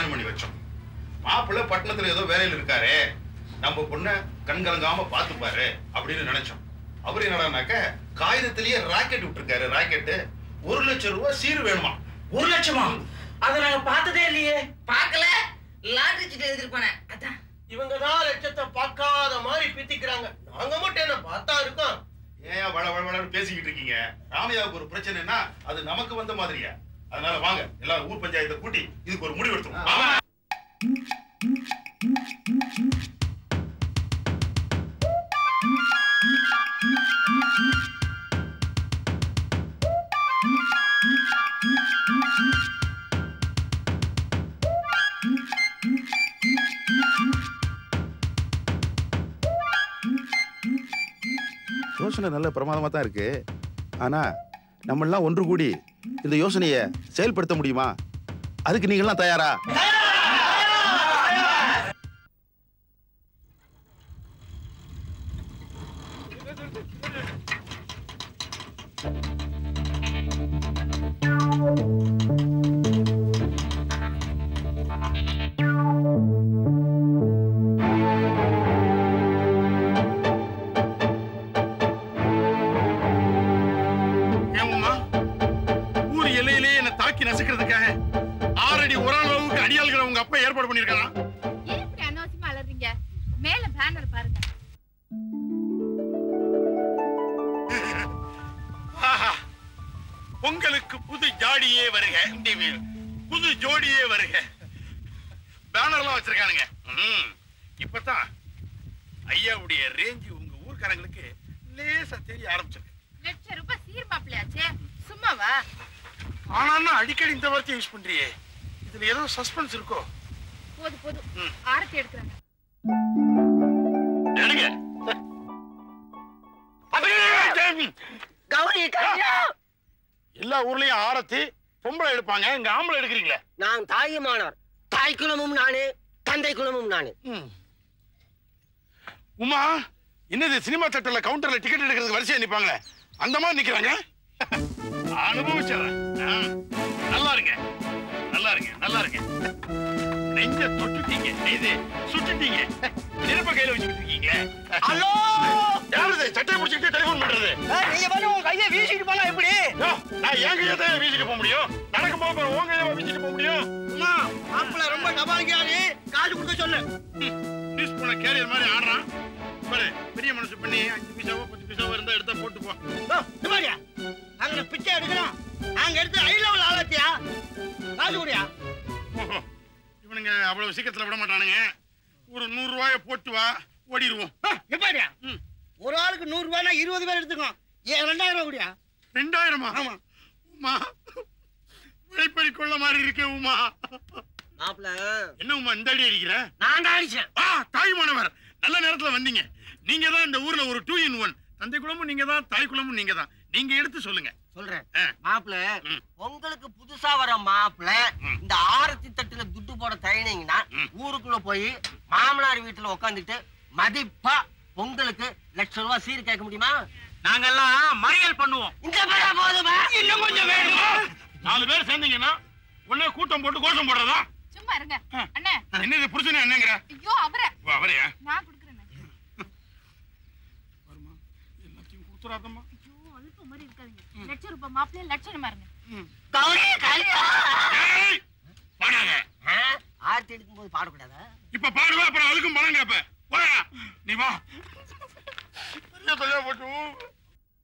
கல்யாணம் பண்ணி வச்சோம் மாப்பிள்ளை பட்டணத்துல ஏதோ வேலையில இருக்காரே நம்ம பொண்ண கண் கலங்காம பாத்துப்பாரு அப்படின்னு நினைச்சோம் அவர் என்னடானாக்க காகிதத்திலேயே ராக்கெட் விட்டுருக்காரு ராக்கெட்டு ஒரு லட்சம் ரூபாய் சீர் வேணுமா ஒரு லட்சமா அதை நாங்க பார்த்ததே இல்லையே பார்க்கல லாட்டரி சீட்டு எழுதிருப்பானே அதான் இவங்க தான் லட்சத்தை பார்க்காத மாதிரி பித்திக்கிறாங்க நாங்க மட்டும் என்ன பார்த்தா இருக்கோம் ஏன் வள வள வளன்னு பேசிக்கிட்டு இருக்கீங்க ராமையாவுக்கு ஒரு பிரச்சனைனா அது நமக்கு வந்த மாதிரியா அதனால வாங்க எல்லாரும் ஊர் பஞ்சாயத்தை கூட்டி இதுக்கு ஒரு முடிவு எடுத்துருவோம் வாங்க. யோசனை நல்ல பிரமாதமா தான் இருக்கு ஆனா நம்மெல்லாம் ஒன்று கூடி இந்த யோசனையை செயல்படுத்த முடியுமா அதுக்கு நீங்களாம் தயாரா ஏம்மா ஊர் எல்லையிலே என்ன தாக்கி நசுக்கிறதுக்காக ஆறடி ஒரு அளவுக்கு அடியாள்களை உங்க அப்பா ஏற்பாடு பண்ணிருக்கானா ஏன் இப்படி அனாவசியமா அலறீங்க மேல பேனர் பாருங்க ஆஹா. பொங்கலுக்கு புது ஜாடியே வருக இந்த வீ- புது ஜோடியே வருக பேனர்லாம் வச்சிருக்கானுங்க ம். இப்பதான் ஐயாவுடைய ரேஞ்சு உங்க ஊர்க்காரங்களுக்கு லேசா தெரிய ஆரம்பிச்சிருக்கு லட்சம் ரூபாய் சீர் மாப்பிளையாச்சே சும்மாவா ஆனா அடிக்கடி இந்த வார்த்தையை யூஸ் பண்றியே இதுல ஏதோ சஸ்பென்ஸ் இருக்கோ போது போது ம். ஆரத்தி எடுக்கிறாங்க எடுங்க கௌரி கல்யாணம் எல்லா ஊர்லயும் ஆரத்தி பொம்பளை எடுப்பாங்க இங்க ஆம்பளை எடுக்கிறீங்களே நான் தாயுமானவர் தாய் குலமும் நானே தந்தை குலமும் நானே உமா என்னது சினிமா தேட்டர்ல கவுண்டர்ல டிக்கெட் எடுக்கிறதுக்கு வரிசையா நிப்பாங்களே அந்த மாதிரி நிக்கிறாங்க அனுபவிச்சிடறேன் ஆ. நல்லா இருங்க நல்லா இருங்க நல்லா இருங்க நெஞ்ச தொட்டுட்டீங்க இது சுட்டுட்டீங்க நெருப்ப கையில வச்சுக்கிட்டு இருக்கீங்களே ஹலோ யாரு இது சட்டை பிடிச்சிக்கிட்டு டெலிபோன் பண்றது நீங்க வந்து உங்க கையை வீசிட்டு போனா எப்படி யோ, நான் என் கையை தான் வீசிட்டு போக முடியும் நடக்கும் போக உன் கையை வீசிட்டு போக முடியும் அம்மா மாப்பிள்ள ரொம்ப டபாலிக்காரி காசு கொடுக்க சொல்லு யூஸ் பண்ண கேரியர் மாதிரி ஆடுறான் பாரு பெரிய மனசு பண்ணி அஞ்சு பைசாவோ பத்து பைசாவோ இருந்தா எடுத்தா போட்டு போ ஓ, இது மாதிரியா நாங்க பிச்சை எடுக்கிறோம் நாங்க எடுத்து ஐ லெவல் ஆளாத்தியா காசு குடியா ஓஹோ. இவனுங்க அவ்வளவு சீக்கிரத்துல விட மாட்டானுங்க ஒரு நூறு ரூபாய போட்டு வா ஓடிடுவோம் எப்படியா ம். ஒரு ஆளுக்கு நூறு ரூபாய்னா இருபது பேர் எடுத்துக்கோ ஏன் ரெண்டாயிரம் ரூபாய் குடியா ரெண்டாயிரமா ஆமா உமா உழைப்பறி கொள்ள மாதிரி இருக்கே உமா மாப்பிள்ள என்ன உமா இந்த அடி அடிக்கிற நான் தான் அடிச்சேன் ஆ தாய்மானவர் நல்ல நேரத்துல வந்தீங்க நீங்க தான் இந்த ஊர்ல ஒரு டூ இன் ஒன் தந்தை குலமும் நீங்க தான் தாய் குலமும் நீங்க தான் நீங்க எடுத்து சொல்லுங்க சொல்றேன் ஆ. மாப்பிள்ள ம். உங்களுக்கு புதுசா வர மாப்பிள்ள ம். இந்த ஆரத்தி தட்டுல துட்டு போட தயணிங்கன்னா ம். ஊருக்குள்ள போய் மாமனார் வீட்டுல உட்காந்துட்டு மதிப்பா பொங்கலுக்கு லட்சம் ரூபாய் சீர் கேட்க முடியுமா நாங்கெல்லாம் மறியல் பண்ணுவோம் இந்த படா போதுமா இன்னும் கொஞ்சம் வேணுமா நாலு பேர் சேர்ந்தீங்கன்னா உடனே கூட்டம் போட்டு கோஷம் போடுறதா சும்மா இருங்க ஆ. அண்ணே என்னது புருஷன் என்னங்கிற ஐயோ அவரை ஓ, அவரையா நான் கொடுக்குறேன் வருமா எல்லாத்தையும் கொடுத்துறாதம்மா ஐயோ அல்ப மாதிரி இருக்காதீங்க லட்சம் ரூபாய் மாப்பிளைய லட்சணமா இருங்க கௌரி கல்யாணம் ஏய், பாடாத ஆரத்தி எடுக்கும் போது பாடக்கூடாதா இப்ப பாடுவா அப்புறம் அதுக்கும் பணம் கேப்ப போடா நீ வா பெரிய தொல்லையா போட்டு